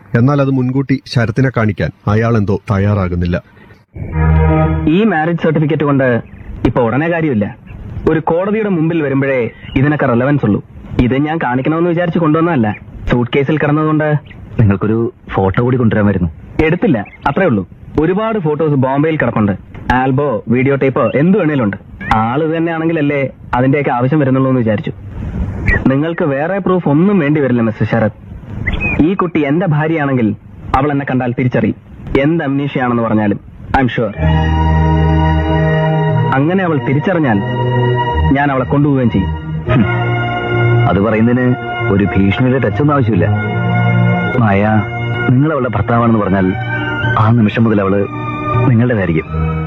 എന്നാൽ അത് മുൻകൂട്ടി ശരത്തിനെ കാണിക്കാൻ അയാൾ എന്തോ തയ്യാറാകുന്നില്ല ഈ മാരേജ് സർട്ടിഫിക്കറ്റ് കൊണ്ട് ഇപ്പൊ ഉടനെ കാര്യമില്ല ഒരു കോടതിയുടെ മുമ്പിൽ വരുമ്പോഴേ ഇതിനൊക്കെ റെലവൻസ് ഉള്ളൂ ഇത് ഞാൻ കാണിക്കണമെന്ന് വിചാരിച്ച് കൊണ്ടുവന്നതല്ല സൂട്ട് കേസിൽ കിടന്നതുകൊണ്ട് നിങ്ങൾക്കൊരു ഫോട്ടോ കൂടി കൊണ്ടുവരാമായിരുന്നു എടുത്തില്ല അത്രേ ഉള്ളൂ ഒരുപാട് ഫോട്ടോസ് ബോംബെയിൽ കിടപ്പുണ്ട് ആൽബോ വീഡിയോ ടേപ്പോ എന്ത് വേണേലുണ്ട് ആള് ഇത് തന്നെയാണെങ്കിലല്ലേ അതിന്റെയൊക്കെ ആവശ്യം വരുന്നുള്ളൂ എന്ന് വിചാരിച്ചു നിങ്ങൾക്ക് വേറെ പ്രൂഫ് ഒന്നും വേണ്ടി വരില്ല മിസ്റ്റർ ശരത് ഈ കുട്ടി എന്റെ ഭാര്യയാണെങ്കിൽ അവൾ എന്നെ കണ്ടാൽ തിരിച്ചറിയും എന്ത് അമ്നീഷയാണെന്ന് പറഞ്ഞാലും ഐ എം ഷുവർ അങ്ങനെ അവൾ തിരിച്ചറിഞ്ഞാൽ ഞാൻ അവളെ കൊണ്ടുപോവുകയും ചെയ്യും ഹും. അത് പറയുന്നതിന് ഒരു ഭീഷണിയുടെ ടച്ചൊന്നും ആവശ്യമില്ല മായ നിങ്ങൾ അവളുടെ ഭർത്താവാണെന്ന് പറഞ്ഞാൽ ആ നിമിഷം മുതൽ അവള് നിങ്ങളുടേതായിരിക്കും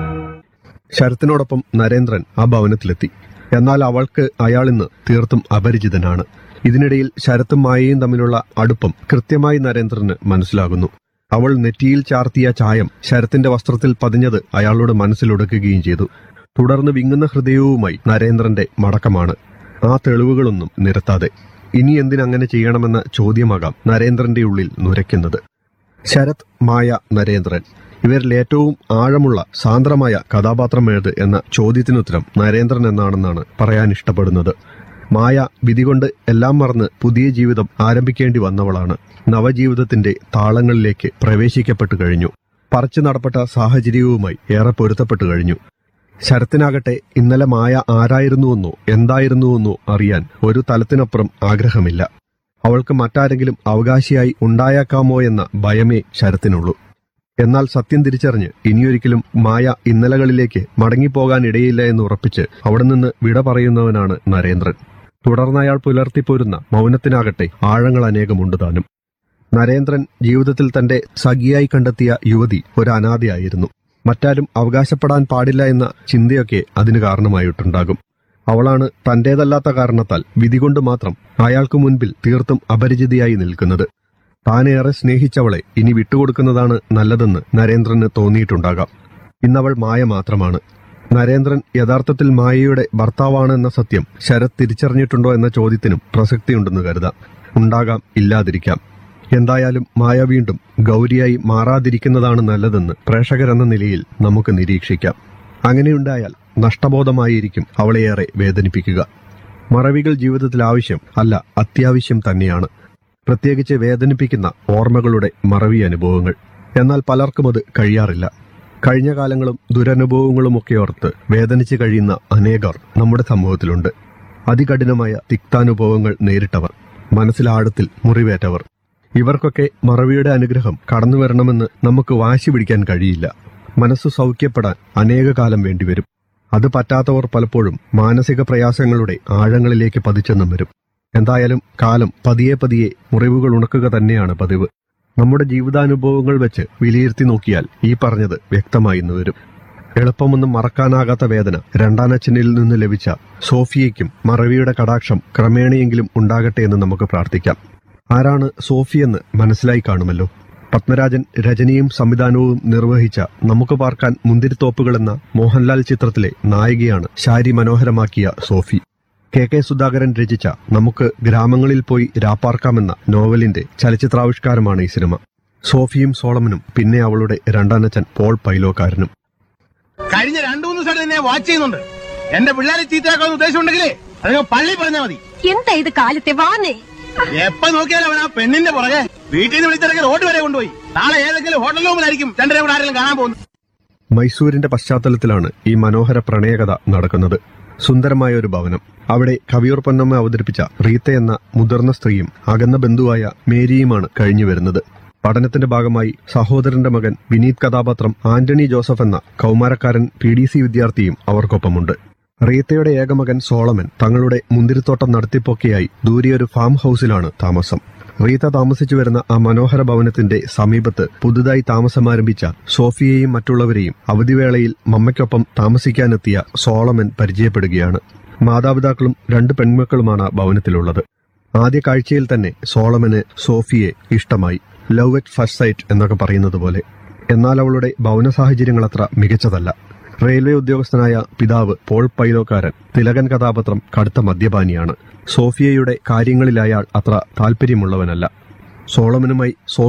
ശരത്തിനോടൊപ്പം നരേന്ദ്രൻ ആ ഭവനത്തിലെത്തി എന്നാൽ അവൾക്ക് അയാൾ ഇന്ന് തീർത്തും അപരിചിതനാണ് ഇതിനിടയിൽ ശരത്തും മായയും തമ്മിലുള്ള അടുപ്പം കൃത്യമായി നരേന്ദ്രന് മനസ്സിലാകുന്നു അവൾ നെറ്റിയിൽ ചാർത്തിയ ചായം ശരത്തിന്റെ വസ്ത്രത്തിൽ പതിഞ്ഞത് അയാളോട് മനസ്സിലൊടുക്കുകയും ചെയ്തു തുടർന്ന് വിങ്ങുന്ന ഹൃദയവുമായി നരേന്ദ്രന്റെ മടക്കമാണ് ആ തെളിവുകളൊന്നും നിരത്താതെ ഇനി എന്തിനങ്ങനെ ചെയ്യണമെന്ന ചോദ്യമാകാം നരേന്ദ്രന്റെ ഉള്ളിൽ നുരയ്ക്കുന്നത് ശരത് മായ നരേന്ദ്രൻ ഇവരിൽ ഏറ്റവും ആഴമുള്ള സാന്ദ്രമായ കഥാപാത്രം ഏത് എന്ന ചോദ്യത്തിനുത്തരം നരേന്ദ്രൻ എന്നാണെന്നാണ് പറയാൻ ഇഷ്ടപ്പെടുന്നത് മായ വിധി കൊണ്ട് എല്ലാം മറന്ന് പുതിയ ജീവിതം ആരംഭിക്കേണ്ടി വന്നവളാണ് നവജീവിതത്തിന്റെ താളങ്ങളിലേക്ക് പ്രവേശിക്കപ്പെട്ടു കഴിഞ്ഞു പറിച്ചു നടപ്പെട്ട സാഹചര്യവുമായി ഏറെ പൊരുത്തപ്പെട്ടു കഴിഞ്ഞു ശരത്തിനാകട്ടെ ഇന്നലെ മായ ആരായിരുന്നുവെന്നോ എന്തായിരുന്നുവെന്നോ അറിയാൻ ഒരു തലത്തിനപ്പുറം ആഗ്രഹമില്ല അവൾക്ക് മറ്റാരെങ്കിലും അവകാശിയായി ഉണ്ടായേക്കാമോ എന്ന ഭയമേ ശരത്തിനുള്ളൂ എന്നാൽ സത്യം തിരിച്ചറിഞ്ഞ് ഇനിയൊരിക്കലും മായ ഇന്നലകളിലേക്ക് മടങ്ങിപ്പോകാൻ ഇടയില്ല എന്ന് ഉറപ്പിച്ച് അവിടെ നിന്ന് വിട പറയുന്നവനാണ് നരേന്ദ്രൻ തുടർന്ന് അയാൾ പുലർത്തിപ്പോരുന്ന മൗനത്തിനാകട്ടെ ആഴങ്ങൾ അനേകമുണ്ട് താനും നരേന്ദ്രൻ ജീവിതത്തിൽ തന്റെ സഖിയായി കണ്ടെത്തിയ യുവതി ഒരു അനാഥയായിരുന്നു മറ്റാരും അവകാശപ്പെടാൻ പാടില്ല എന്ന ചിന്തയൊക്കെ അതിന് കാരണമായിട്ടുണ്ടാകും അവളാണ് തന്റേതല്ലാത്ത കാരണത്താൽ വിധി കൊണ്ട് മാത്രം അയാൾക്ക് മുൻപിൽ തീർത്തും അപരിചിതയായി നിൽക്കുന്നത് താനേറെ സ്നേഹിച്ചവളെ ഇനി വിട്ടുകൊടുക്കുന്നതാണ് നല്ലതെന്ന് നരേന്ദ്രന് തോന്നിയിട്ടുണ്ടാകാം ഇന്നവൾ മായ മാത്രമാണ് നരേന്ദ്രൻ യഥാർത്ഥത്തിൽ മായയുടെ ഭർത്താവാണ് എന്ന സത്യം ശരത് തിരിച്ചറിഞ്ഞിട്ടുണ്ടോ എന്ന ചോദ്യത്തിനും പ്രസക്തിയുണ്ടെന്ന് കരുതാം ഉണ്ടാകാം ഇല്ലാതിരിക്കാം എന്തായാലും മായ വീണ്ടും ഗൗരിയായി മാറാതിരിക്കുന്നതാണ് നല്ലതെന്ന് പ്രേക്ഷകരെന്ന നിലയിൽ നമുക്ക് നിരീക്ഷിക്കാം അങ്ങനെയുണ്ടായാൽ നഷ്ടബോധമായിരിക്കും അവളെയേറെ വേദനിപ്പിക്കുക മറവികൾ ജീവിതത്തിൽ ആവശ്യം അല്ല അത്യാവശ്യം തന്നെയാണ് പ്രത്യേകിച്ച് വേദനിപ്പിക്കുന്ന ഓർമ്മകളുടെ മറവി അനുഭവങ്ങൾ എന്നാൽ പലർക്കും അത് കഴിയാറില്ല കഴിഞ്ഞ കാലങ്ങളും ദുരനുഭവങ്ങളുമൊക്കെ ഓർത്ത് വേദനിച്ച് കഴിയുന്ന അനേകർ നമ്മുടെ സമൂഹത്തിലുണ്ട് അതികഠിനമായ തിക്താനുഭവങ്ങൾ നേരിട്ടവർ മനസ്സിലാഴത്തിൽ മുറിവേറ്റവർ ഇവർക്കൊക്കെ മറവിയുടെ അനുഗ്രഹം കടന്നു വരണമെന്ന് നമുക്ക് വാശി പിടിക്കാൻ കഴിയില്ല മനസ്സ് സൗഖ്യപ്പെടാൻ അനേക കാലം വേണ്ടിവരും അത് പറ്റാത്തവർ പലപ്പോഴും മാനസിക പ്രയാസങ്ങളുടെ ആഴങ്ങളിലേക്ക് പതിച്ചെന്നും വരും എന്തായാലും കാലം പതിയെ പതിയെ മുറിവുകൾ ഉണക്കുക തന്നെയാണ് പതിവ് നമ്മുടെ ജീവിതാനുഭവങ്ങൾ വെച്ച് വിലയിരുത്തി നോക്കിയാൽ ഈ പറഞ്ഞത് വ്യക്തമായി ഇന്ന് വരും എളുപ്പമൊന്നും മറക്കാനാകാത്ത വേദന രണ്ടാനച്ഛനിൽ നിന്ന് ലഭിച്ച സോഫിയയ്ക്കും മറവിയുടെ കടാക്ഷം ക്രമേണയെങ്കിലും ഉണ്ടാകട്ടെ എന്ന് നമുക്ക് പ്രാർത്ഥിക്കാം ആരാണ് സോഫിയെന്ന് മനസ്സിലായി കാണുമല്ലോ പത്മരാജൻ രചനയും സംവിധാനവും നിർവഹിച്ച നമുക്ക് പാർക്കാൻ മുന്തിരിത്തോപ്പുകൾ എന്ന മോഹൻലാൽ ചിത്രത്തിലെ നായികയാണ് ശാരി മനോഹരമാക്കിയ സോഫി കെ കെ സുധാകരൻ രചിച്ച നമുക്ക് ഗ്രാമങ്ങളിൽ പോയി രാപ്പാർക്കാമെന്ന നോവലിന്റെ ചലച്ചിത്രാവിഷ്കാരമാണ് ഈ സിനിമ സോഫിയും സോളമനും പിന്നെ അവളുടെ രണ്ടാനച്ഛൻ പോൾ പൈലോക്കാരനും കഴിഞ്ഞ രണ്ടു മൂന്ന് ദിവസമായിട്ട് എന്നെ വാച്ച് ചെയ്യുന്നുണ്ട് എന്റെ പിള്ളേരെ ചീത്തയാക്കാൻ ഉദ്ദേശമുണ്ടെങ്കിലേ അതിന് പള്ളി പറഞ്ഞാൽ മതി എന്താ ഇത് കാലത്തെ വാന്നേ എപ്പോ നോക്കിയാലും അവൻ ആ പെണ്ണിന്റെ പുറകെ വീട്ടിൽ നിന്ന് വിളിച്ചിറങ്ങി റോഡ് വരെ കൊണ്ടുപോയി നാളെ ഏതെങ്കിലും ഹോട്ടൽ റൂമിലായിരിക്കും രണ്ടര കൂടെ ആരെങ്കിലും കാണാൻ പോകുന്നത് മൈസൂരിന്റെ പശ്ചാത്തലത്തിലാണ് ഈ മനോഹര പ്രണയകഥ നടക്കുന്നത് സുന്ദരമായ ഒരു ഭവനം അവിടെ കവിയൂർ പൊന്നമ്മ അവതരിപ്പിച്ച റീത്ത എന്ന മുതിർന്ന സ്ത്രീയും അകന്ന ബന്ധുവായ മേരിയുമാണ് കഴിഞ്ഞു വരുന്നത് പഠനത്തിന്റെ ഭാഗമായി സഹോദരന്റെ മകൻ വിനീത് കഥാപാത്രം ആന്റണി ജോസഫ് എന്ന കൗമാരക്കാരൻ പി ഡി സി വിദ്യാർത്ഥിയും അവർക്കൊപ്പമുണ്ട് റീത്തയുടെ ഏകമകൻ സോളമൻ തങ്ങളുടെ മുന്തിരിത്തോട്ടം നടത്തിപ്പൊക്കെയായി ദൂരെയൊരു ഫാം ഹൌസിലാണ് താമസം റീത്ത താമസിച്ചു വരുന്ന ആ മനോഹര ഭവനത്തിന്റെ സമീപത്ത് പുതുതായി താമസമാരംഭിച്ച സോഫിയയെയും മറ്റുള്ളവരെയും അവധിവേളയിൽ മമ്മയ്ക്കൊപ്പം താമസിക്കാനെത്തിയ സോളമൻ പരിചയപ്പെടുകയാണ് മാതാപിതാക്കളും രണ്ട് പെൺമക്കളുമാണ് ആ ഭവനത്തിലുള്ളത് ആദ്യ കാഴ്ചയിൽ തന്നെ സോളമന് സോഫിയെ ഇഷ്ടമായി ലവ് അറ്റ് ഫസ്റ്റ് സൈറ്റ് എന്നൊക്കെ പറയുന്നത് പോലെ എന്നാൽ അവളുടെ ഭവന സാഹചര്യങ്ങൾ അത്ര മികച്ചതല്ല റെയിൽവേ ഉദ്യോഗസ്ഥനായ പിതാവ് പോൾ പൈലോക്കാരൻ തിലകൻ കഥാപാത്രം കടുത്ത മദ്യപാനിയാണ് സോഫിയയുടെ കാര്യങ്ങളിൽ അയാൾ അത്ര താല്പര്യമുള്ളവനല്ല സോളമനുമായി